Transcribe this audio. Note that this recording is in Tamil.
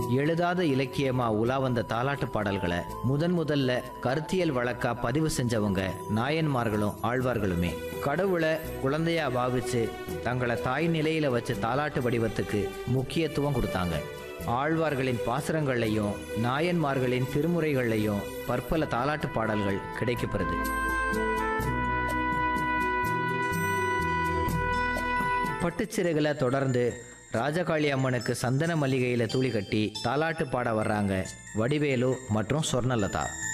எழுதாத இலக்கியமா உலா வந்த தாலாட்டு பாடல்களை முதன் முதல்ல கருத்தியல் வழக்கா பதிவு செஞ்சவங்க நாயன்மார்களும் ஆழ்வார்களுமே கடவுளை குழந்தையா பாவிச்சு தங்களை தாய் நிலையில வச்சு தாலாட்டு வடிவத்துக்கு முக்கியத்துவம் கொடுத்தாங்க ஆழ்வார்களின் பாசுரங்கள்லையும் நாயன்மார்களின் திருமுறைகள்லையும் பற்பல தாலாட்டு பாடல்கள் கிடைக்கப்பெறுது பட்டுச்சிறைகளை தொடர்ந்து ராஜகாளி அம்மனுக்கு சந்தன மல்லிகையில தூளி கட்டி தாலாட்டு பாட வர்றாங்க வடிவேலு மற்றும் சொர்ணலதா